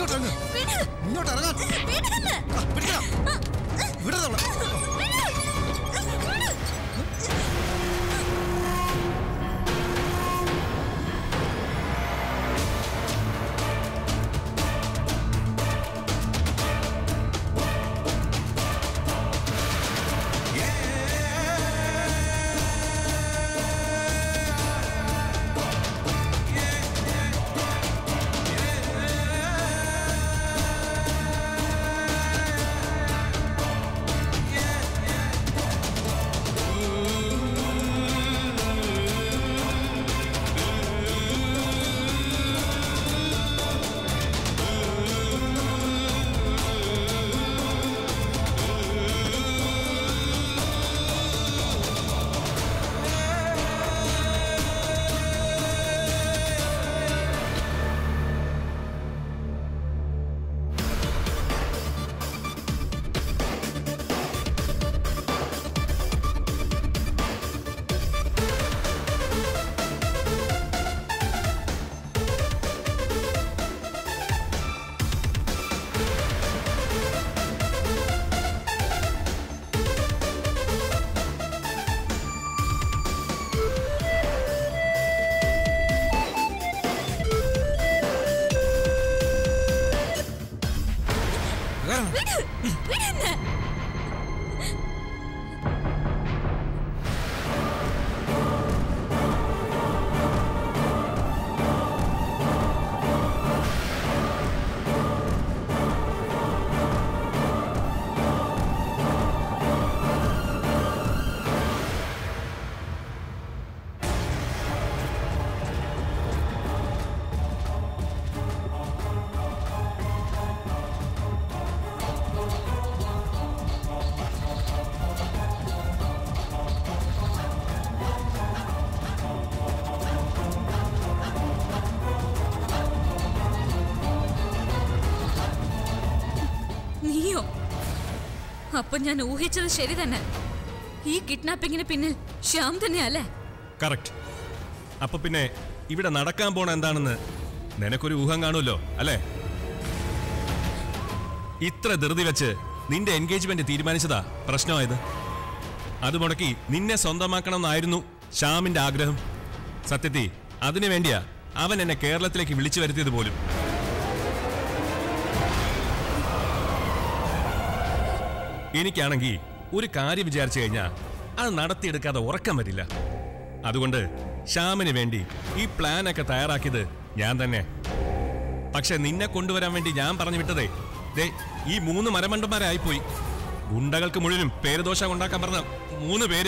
ഇങ്ങോട്ടിറങ്ങ് വിട്. ഇങ്ങോട്ട് ഇറങ്ങാൻ വിടുന്ന്. ആ, പിടിക്കണം വിടതവളെ വിട്. വിടുന്ന്. നീയോ അപ്പൊ ഞാൻ ഊഹിച്ചത് ശരി തന്നെ ഈ കിഡ്നാപ്പിങ്ങിന് പിന്നിൽ ശ്യാം തന്നെയല്ലേ കറക്റ്റ് അപ്പൊ പിന്നെ ഇവിടെ നടക്കാൻ പോണ എന്താണെന്ന് നിനക്കൊരു ഊഹം കാണുമല്ലോ അല്ലേ ഇത്ര ധൃതി വെച്ച് നിന്റെ എൻഗേജ്മെന്റ് തീരുമാനിച്ചതാ പ്രശ്നമായത് അത് മുടക്കി നിന്നെ സ്വന്തമാക്കണമെന്നായിരുന്നു ശ്യാമിന്റെ ആഗ്രഹം സത്യത്തിൽ അതിനു വേണ്ടിയാ അവൻ എന്നെ കേരളത്തിലേക്ക് വിളിച്ചു വരുത്തിയത് പോലും എനിക്കാണെങ്കിൽ ഒരു കാര്യം വിചാരിച്ചു കഴിഞ്ഞാൽ അത് നടത്തിയെടുക്കാതെ ഉറക്കം വരില്ല അതുകൊണ്ട് ശ്യാമിന് വേണ്ടി ഈ പ്ലാനൊക്കെ തയ്യാറാക്കിയത് ഞാൻ തന്നെ പക്ഷെ നിന്നെ കൊണ്ടുവരാൻ വേണ്ടി ഞാൻ പറഞ്ഞു വിട്ടതേ ദേ ഈ മൂന്ന് മരമണ്ടന്മാരായിപ്പോയി ഗുണ്ടകൾക്ക് മുഴുവനും പേരുദോഷം ഉണ്ടാക്കാൻ പറഞ്ഞ മൂന്ന് പേര്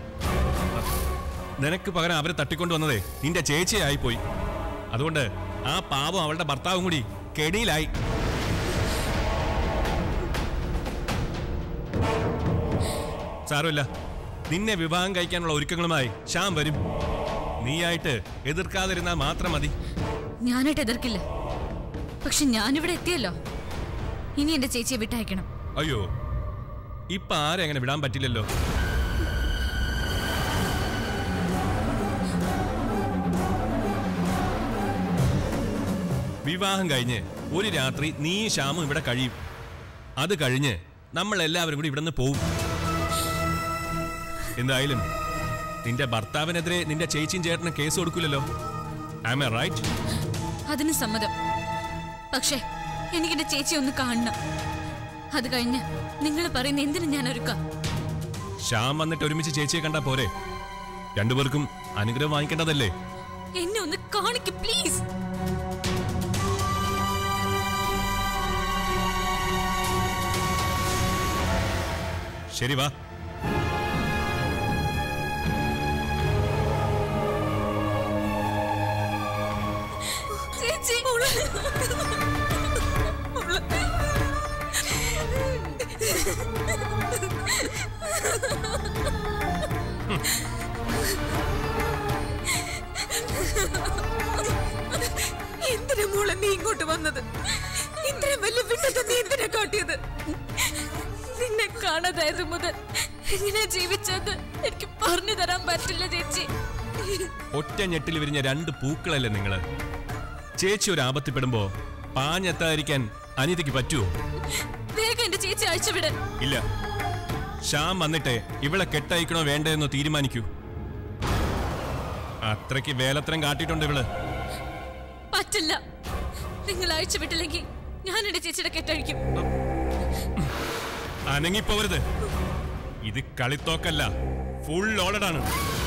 നിനക്ക് പകരം അവരെ തട്ടിക്കൊണ്ടുവന്നതേ നിന്റെ ചേച്ചിയായിപ്പോയി അതുകൊണ്ട് ആ പാവം അവളുടെ ഭർത്താവും കൂടി കെണിയിലായി സാരമില്ല നിന്നെ വിവാഹം കഴിക്കാനുള്ള ഒരുക്കങ്ങളുമായി ശ്യാം വരും നീയായിട്ട് എതിർക്കാതിരുന്നാൽ മാത്രം മതി ഞാനായിട്ട് എതിർക്കില്ല പക്ഷെ ഞാനിവിടെ എത്തിയല്ലോ ഇനി എന്റെ ചേച്ചിയെ വിട്ടയക്കണം അയ്യോ ഇപ്പൊ ആരെ അങ്ങനെ വിടാൻ പറ്റില്ലല്ലോ വിവാഹം കഴിഞ്ഞ് ഒരു രാത്രി നീ ശ്യാമും ഇവിടെ കഴിയും അത് കഴിഞ്ഞ് നമ്മൾ എല്ലാവരും കൂടി ഇവിടുന്ന് പോവും എന്തായാലും നിന്റെ ഭർത്താവിനെതിരെ നിന്റെ ചേച്ചിയും ചേട്ടനും കേസ് കൊടുക്കില്ലല്ലോ ഐ എ റൈറ്റ് അതിന് സമ്മതം പക്ഷേ എനിക്ക് എന്റെ ചേച്ചി ഒന്ന് കാണണം അത് കഴിഞ്ഞ് നിങ്ങൾ പറയുന്ന എന്തിനു ഞാൻ ഒരുക്കാം ശ്യാം വന്നിട്ട് ഒരുമിച്ച് ചേച്ചിയെ കണ്ടാ പോരെ രണ്ടുപേർക്കും അനുഗ്രഹം വാങ്ങിക്കേണ്ടതല്ലേ എന്നെ ഒന്ന് കാണിക്ക് പ്ലീസ് ശരി വാ ചേച്ചി എന്തിനാ മോളെ നീ ഇങ്ങോട്ട് വന്നത് ഇത്രയും വലിയ വിട്ടത്തെ നീ എന്തിനാ കാട്ടിയത് നിന്നെ കാണാതായത് മുതൽ എങ്ങനെ ജീവിച്ചത് എനിക്ക് പറഞ്ഞു തരാൻ പറ്റില്ല ചേച്ചി ഒറ്റ ഞെട്ടിൽ വിരിഞ്ഞ രണ്ട് പൂക്കളല്ലേ നിങ്ങള് ചേച്ചി ഒരു ആപത്തിപ്പെടുമ്പോ പാഞ്ഞെത്താതിരിക്കാൻ അനിതയ്ക്ക് പറ്റുമോ വേഗം എന്റെ ചേച്ചി അഴിച്ചുവിട് ഇല്ല ശ്യാം വന്നിട്ട് ഇവളെ കെട്ടയക്കണോ വേണ്ടെന്നോ തീരുമാനിക്കൂ അത്രയ്ക്ക് വേലത്തരം കാട്ടിയിട്ടുണ്ട് ഇവള് പറ്റില്ല നിങ്ങൾ അഴിച്ചുവിട്ടില്ലെങ്കിൽ ഞാൻ എന്റെ ചേച്ചിയുടെ കെട്ടഴിക്കും അനങ്ങിപ്പോവരുത് ഇത് കളിത്തോക്കല്ല ഫുൾ ഓളഡാണ്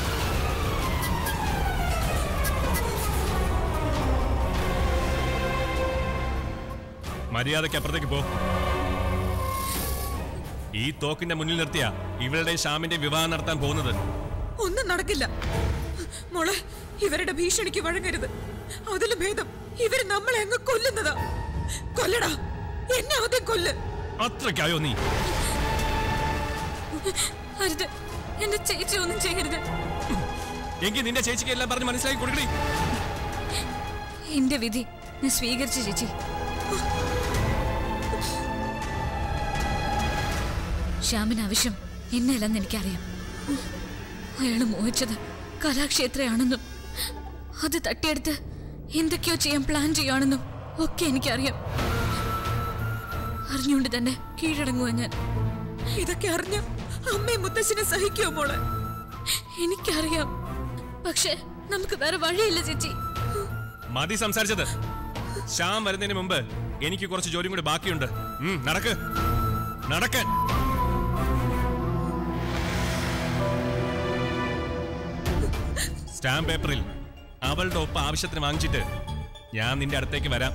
മര്യാദയ്ക്ക് അപ്പുറത്തേക്ക് പോ ഈ തോക്കിന്റെ മുന്നിൽ നിർത്തിയ ഇവളുടെ ശ്യാമിന്റെ വിവാഹം നടത്താൻ പോകുന്നത് ഒന്നും നടക്കില്ല മോളെ ഇവരുടെ ഭീഷണിക്ക് വഴങ്ങരുത് അതിലും ഭേദം ഇവര് നമ്മളെ അങ്ങ് കൊല്ലുന്നതാ കൊല്ലടാ എന്നെ ആദ്യം കൊല്ല് അത്രയ്ക്കായോ നീ അരുത് എന്റെ ചേച്ചി ഒന്നും ചെയ്യരുത് എങ്കിൽ നിന്റെ ചേച്ചിക്ക് എല്ലാം പറഞ്ഞ് മനസ്സിലാക്കി കൊടുക്കണേ എന്റെ വിധി ഞാൻ സ്വീകരിച്ചു ചേച്ചി ശ്യാമിന് ആവശ്യം എന്നെയല്ലെന്ന് എനിക്കറിയാം അയാള് മോഹിച്ചത് കലാക്ഷേത്രയാണെന്നും അത് തട്ടിയെടുത്ത് എന്തൊക്കെയോ ചെയ്യാൻ പ്ലാൻ ചെയ്യുകയാണെന്നും ഒക്കെ എനിക്കറിയാം അറിഞ്ഞുകൊണ്ട് തന്നെ കീഴടങ്ങുക ഞാൻ ഇതൊക്കെ അറിഞ്ഞ അമ്മയും മുത്തശ്ശിനെ സഹിക്കുമോ മോളെ എനിക്കറിയാം പക്ഷെ നമുക്ക് വേറെ വഴിയില്ല ചേച്ചി മതി സംസാരിച്ചത് ശ്യാം വരുന്നതിന് മുമ്പ് എനിക്ക് കുറച്ച് ജോലിയും കൂടി ബാക്കിയുണ്ട് ഉം, നടക്ക് നടക്കാൻ സ്റ്റാമ്പ് പേപ്പറിൽ അവളുടെ ഒപ്പം ആവശ്യത്തിന് വാങ്ങിച്ചിട്ട് ഞാൻ നിന്റെ അടുത്തേക്ക് വരാം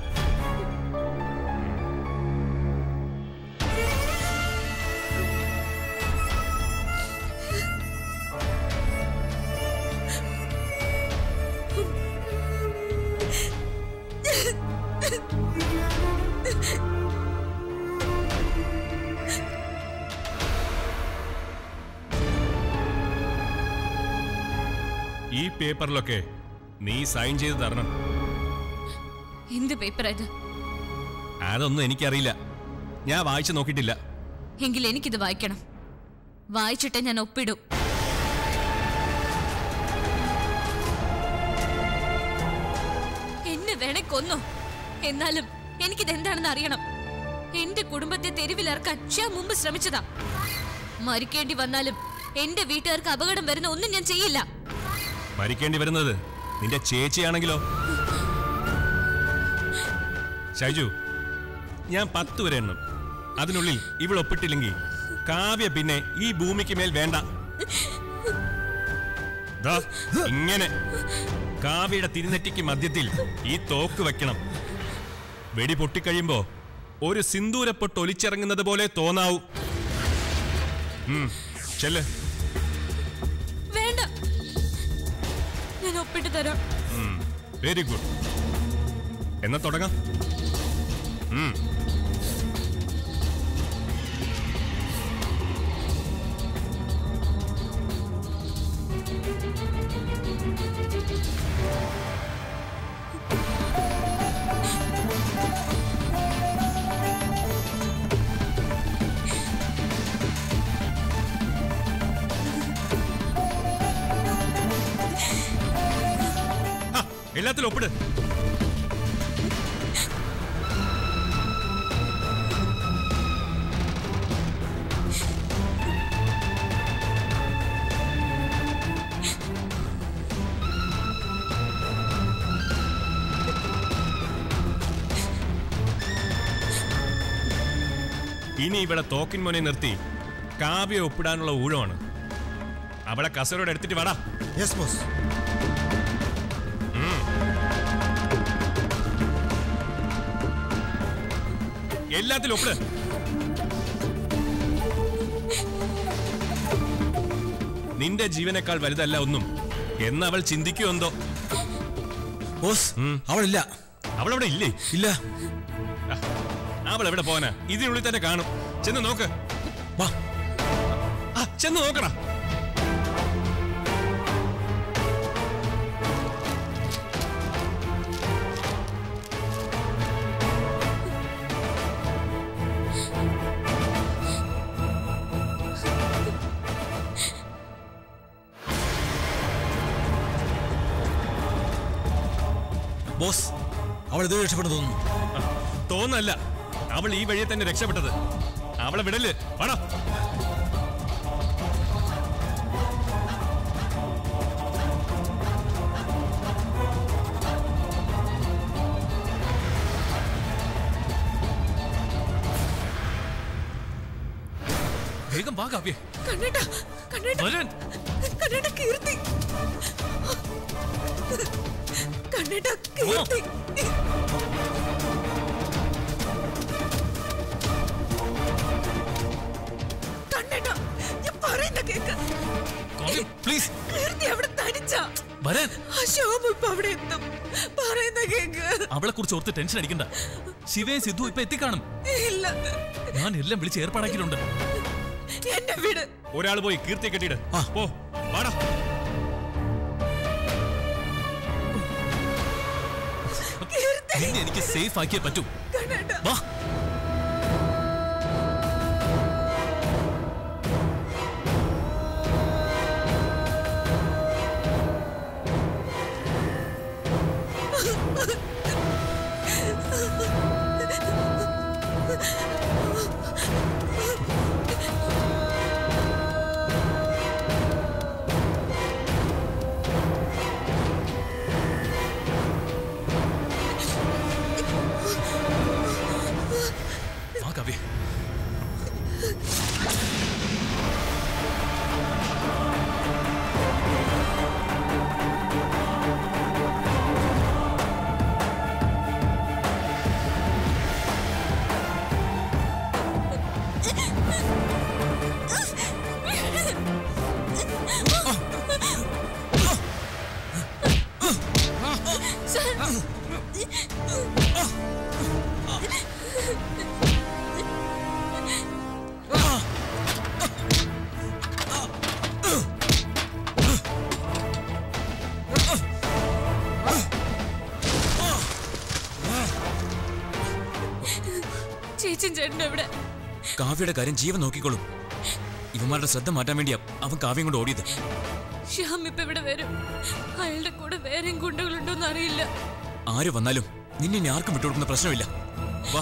ഈ പേപ്പറിലൊക്കെ നീ സൈൻ ചെയ്ത് തരണം എന്ത് പേപ്പറാ ഇത് അതൊന്നും എനിക്കറിയില്ല ഞാൻ വായിച്ചു നോക്കിയിട്ടില്ല എങ്കിൽ എനിക്കിത് വായിക്കണം വായിച്ചിട്ടേ ഞാൻ ഒപ്പിടും എന്നെ വേണേ കൊന്നു എന്നാലും എനിക്കിത് എന്താണെന്ന് അറിയണം എന്റെ കുടുംബത്തെ തെരുവിലിറക്കാൻ ഷ്യാം മുമ്പ് ശ്രമിച്ചതാ മരിക്കേണ്ടി വന്നാലും എന്റെ വീട്ടുകാർക്ക് അപകടം വരുന്ന ഒന്നും ഞാൻ ചെയ്യില്ല മരിക്കേണ്ടി വരുന്നത് നിന്റെ ചേച്ചിയാണെങ്കിലോ ഷൈജു ഞാൻ പത്ത് വരെ എണ്ണും അതിനുള്ളിൽ ഇവൾ ഒപ്പിട്ടില്ലെങ്കിൽ കാവ്യ പിന്നെ ഈ ഭൂമിക്ക് മേൽ വേണ്ട ദാ, ഇങ്ങനെ കാവ്യയുടെ തിരുനെറ്റിക്ക് മധ്യത്തിൽ ഈ തോക്ക് വെക്കണം വെടി പൊട്ടിക്കഴിയുമ്പോ ഒരു സിന്ദൂരപ്പൊട്ട് ഒലിച്ചിറങ്ങുന്നത് പോലെ തോന്നാവൂ ഉം, ചെല്ല് വേണ്ട ഞാൻ ഒപ്പിട്ട് തരാം വെരി ഗുഡ് എന്നാ തുടങ്ങാം ഉം. ആ, എല്ലാത്തിലും ഒപ്പിട് ഇനി ഇവിടെ തോക്കിൻ മോനെ നിർത്തി കാവ്യ ഒപ്പിടാനുള്ള ഊഴമാണ് അവളെ കസരോട് എടുത്തിട്ട് വാടാ യെസ് ബോസ് എല്ലാത്തിലും ഒപ്പിട് നിന്റെ ജീവനേക്കാൾ വലുതല്ല ഒന്നും എന്ന് അവൾ ചിന്തിക്കുമോ എന്തോ ബോസ് അവളില്ല അവളവിടെ ഇല്ലേ ഇല്ല ആ, അവൾ എവിടെ പോകാനാ ഇതിനുള്ളിൽ തന്നെ കാണും ചെന്ന് നോക്ക് വാ ആ ചെന്ന് നോക്കടാ ബോസ് അവൾ ഇത് രക്ഷപ്പെടുന്നു തോന്നുന്നു തോന്നല്ല അവൾ ഈ വഴിയെ തന്നെ രക്ഷപ്പെട്ടത് അവളെ വിടല് വാടാ വേഗം വാ കാവ്യ കണ്ണേട്ടാ കണ്ണേട്ടാ വരാൻ കണ്ണേട്ടാ കീർത്തി കണ്ണേട്ടാ കീർത്തി കണ്ണേട്ടാ ഞാൻ പറയുന്ന കേക്ക് കാവ്യ പ്ലീസ് കീർത്തി അവിടെ തനിച്ചാ വരാൻ ആ ശോഭ ഇപ്പൊ അവിടെ എത്തും പറയുന്ന കേക്ക് അവളെ കുറിച്ച് ഓർത്ത് ടെൻഷൻ അടിക്കണ്ട ശിവയും സിദ്ധു ഇപ്പൊ എത്തിക്കാണും ഇല്ല ഞാൻ എല്ലാം വിളിച്ച് ഏർപ്പാടാക്കിയിട്ടുണ്ട് എന്നെ വിട് ഒരാൾ പോയി കീർത്തി കെട്ടിയിട് പോ വാടാ കീർത്തി നിന്നെ എനിക്ക് സേഫ് ആക്കിയേ പറ്റൂ കണ്ണേട്ടാ വാ വാ കാവ്യ ചേച്ചിയും ചേട്ടനും എവിടെ കാവ്യയുടെ കാര്യം ജീവൻ നോക്കിക്കോളും ഇവന്മാരുടെ ശ്രദ്ധ മാറ്റാൻ വേണ്ടിയാ അവൻ കാവ്യം കൊണ്ട് ഓടിയത് ശ്യാം ഇപ്പൊ ഇവിടെ വരും അയാളുടെ കൂടെ വേറെയും ഗുണ്ടകളുണ്ടോന്ന് അറിയില്ല ആര് വന്നാലും നിന്നെ ഇനി ആർക്കും വിട്ടുകൊടുക്കുന്ന പ്രശ്നമില്ല വാ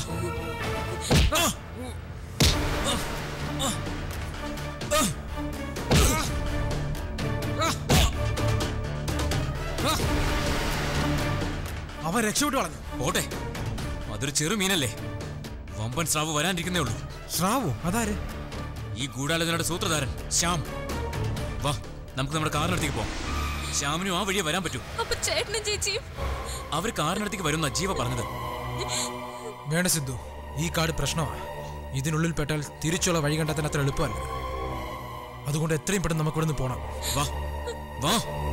അവൻ രക്ഷപ്പെട്ടു കളഞ്ഞു പോട്ടെ അതൊരു ചെറു മീനല്ലേ വമ്പൻ സ്രാവ് വരാനിരിക്കുന്നേ ഉള്ളൂ ശ്രാവോ അതാര് ഈ ഗൂഢാലോചനയുടെ സൂത്രധാരൻ ശ്യാം വാ നമുക്ക് നമ്മുടെ കാറിനടുത്തേക്ക് പോവാം ശ്യാമിനും ആ വഴിയെ വരാൻ പറ്റൂ അപ്പൊ ചേട്ടനും ചേച്ചിയും അവർ കാറിനടുത്തേക്ക് വരുന്ന ജീവ പറഞ്ഞത് വേണ്ട സിദ്ധു ഈ കാട് പ്രശ്നമാണ് ഇതിനുള്ളിൽ പെട്ടാൽ തിരിച്ചുള്ള വഴി കണ്ടെത്താൻ അത്ര എളുപ്പമല്ല അതുകൊണ്ട് എത്രയും പെട്ടെന്ന് നമുക്ക് ഇവിടുന്ന് പോണം വാ വാ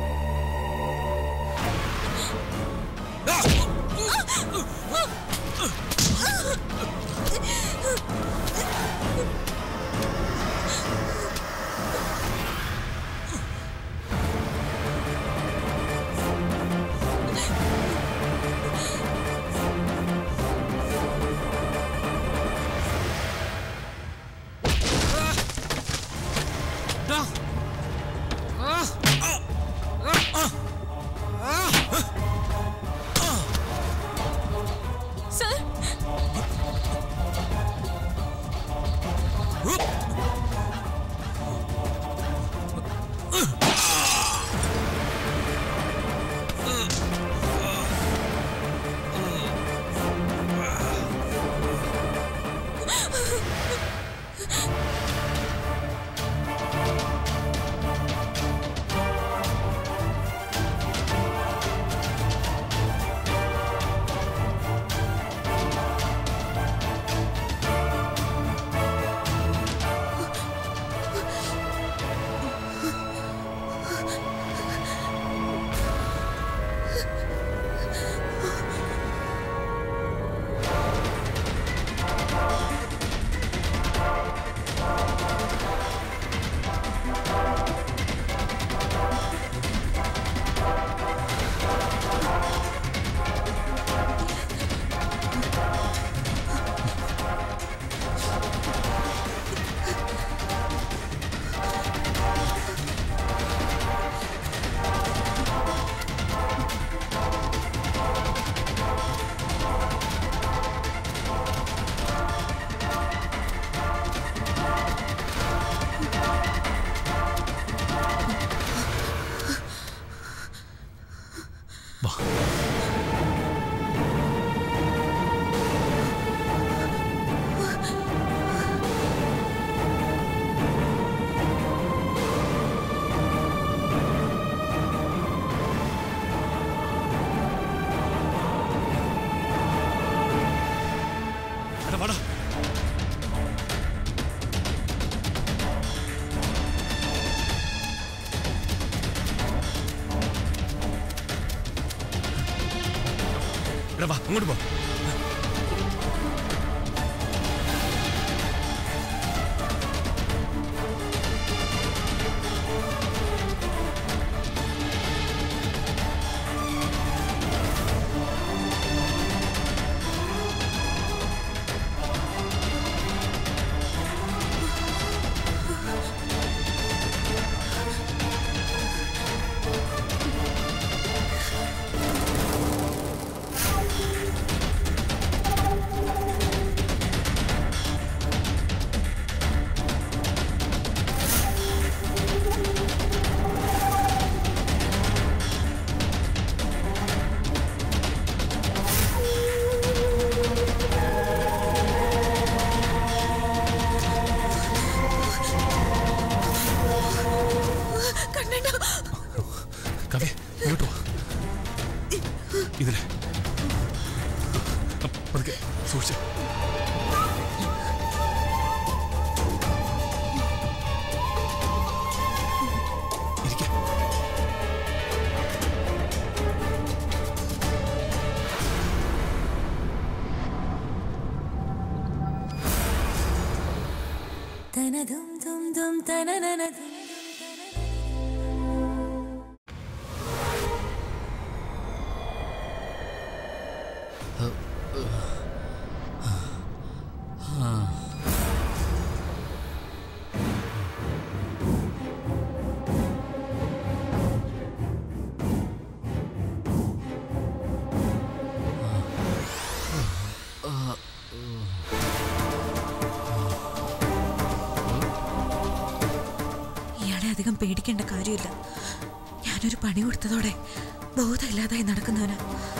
സർ എടാ വാ അങ്ങോട്ട് പോ കണ്ണേട്ടാ കവേ ഇങ്ങോട്ട് വാ ഇതിലെ പതുക്കെ സൂക്ഷിച്ചു ഇരിക്ക തനതും തും തും തനനനതും ഇയാളെ അധികം പേടിക്കേണ്ട കാര്യമില്ല ഞാനൊരു പണി കൊടുത്തതോടെ ബോധമില്ലാതായി നടക്കുന്നവനാ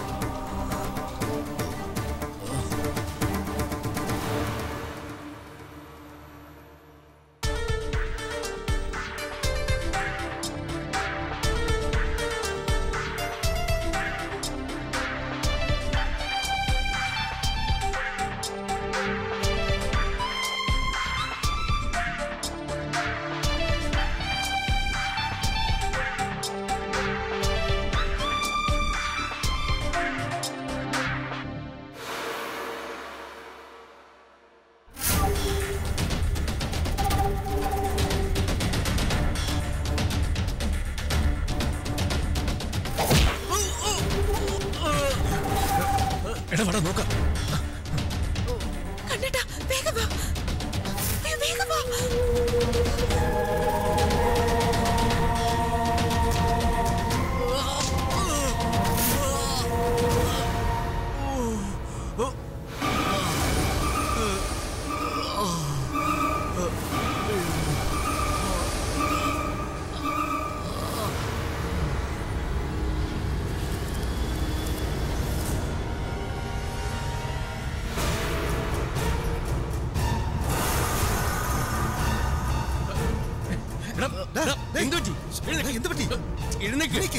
എടാ വടാ നോക്കാം കണ്ണേട്ടാ വേഗം വാ അയ്യോ, വേഗം വാ എടാ, എടാ, എന്ത് പറ്റി? എഴുന്നേക്ക്. എന്ത് പറ്റി എഴുന്നേക്ക്.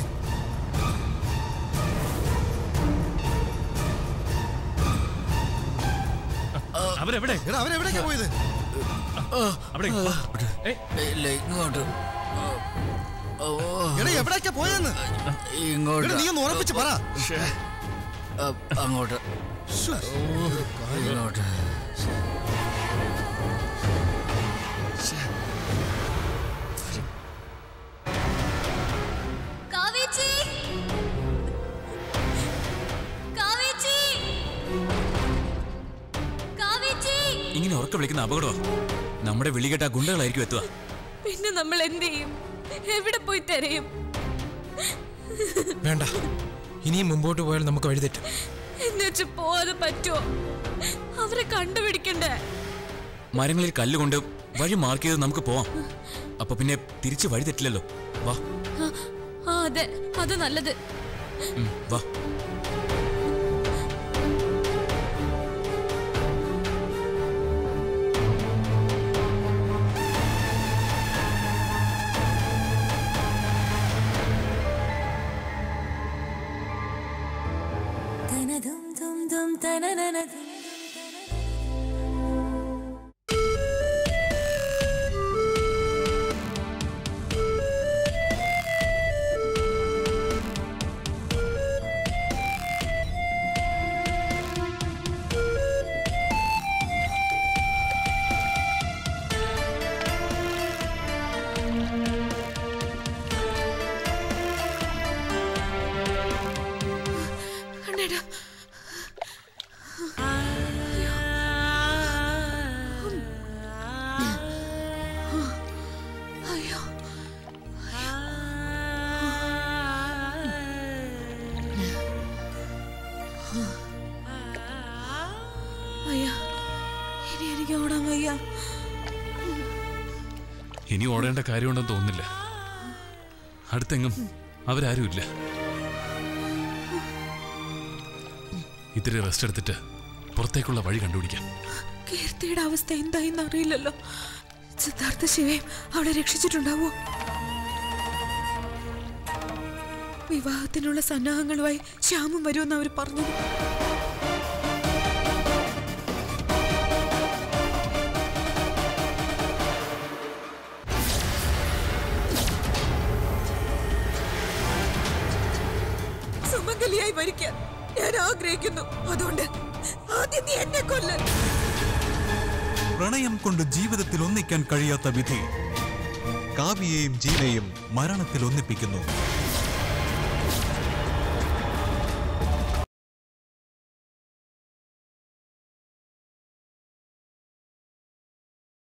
അവരെവിടെ എടാ അവരെവിടേക്കാ പോയത് അവിടെ ഏയ്, ഇല്ല ഇങ്ങോട്ട് എടാ എവിടേക്കാ പോയെന്ന് ഇങ്ങോട്ട് എടാ നീ ഒന്ന് ഉറപ്പിച്ച് പറ അ, അങ്ങോട്ട് ശ്ശോ. ഇങ്ങോട്ട് കാവേച്ചി കാവേച്ചി കാവേച്ചി ഇങ്ങനെ ഉറക്കം വിളിക്കുന്ന അപകടമാ നമ്മുടെ വിളി കേട്ട ഗുണ്ടകളായിരിക്കും എത്തുക പിന്നെ നമ്മൾ എന്ത് ചെയ്യും എവിടെ പോയി തിരയും വേണ്ട ഇനിയും മുമ്പോട്ട് പോയാൽ നമുക്ക് വഴിതെറ്റും എന്നുവെച്ച് പോവാതെ പറ്റുമോ അവരെ കണ്ടുപിടിക്കണ്ടേ മരങ്ങളിൽ കല്ലുകൊണ്ട് വഴി മാർക്ക് ചെയ്ത് നമുക്ക് പോവാം അപ്പൊ പിന്നെ തിരിച്ച് വഴി തെറ്റില്ലല്ലോ വാ ആ, ആ അതെ അത് നല്ലത് ഉം, വാ തനതും തും തും തനനനതും ഇനി ഓടേണ്ട കാര്യമുണ്ടെന്ന് തോന്നുന്നില്ല അടുത്തെങ്ങും അവരാരുമില്ല ഇത്തിരി റെസ്റ്റ് എടുത്തിട്ട് പുറത്തേക്കുള്ള വഴി കണ്ടുപിടിക്കാം കീർത്തിയുടെ അവസ്ഥ എന്തായെന്ന് അറിയില്ലല്ലോ സിദ്ധാർത്ഥ ശിവയും അവളെ രക്ഷിച്ചിട്ടുണ്ടാവോ വിവാഹത്തിനുള്ള സന്നാഹങ്ങളുമായി ശ്യാമും വരുമെന്ന് അവർ പറഞ്ഞത് സുമംഗലിയായി മരിക്കാൻ ഞാൻ ആഗ്രഹിക്കുന്നു അതുകൊണ്ട് ആദ്യം നീ എന്നെ കൊല്ലൻ പ്രണയം കൊണ്ട് ജീവിതത്തിൽ ഒന്നിക്കാൻ കഴിയാത്ത വിധി കാവ്യയെയും ജീവയെയും മരണത്തിൽ ഒന്നിപ്പിക്കുന്നു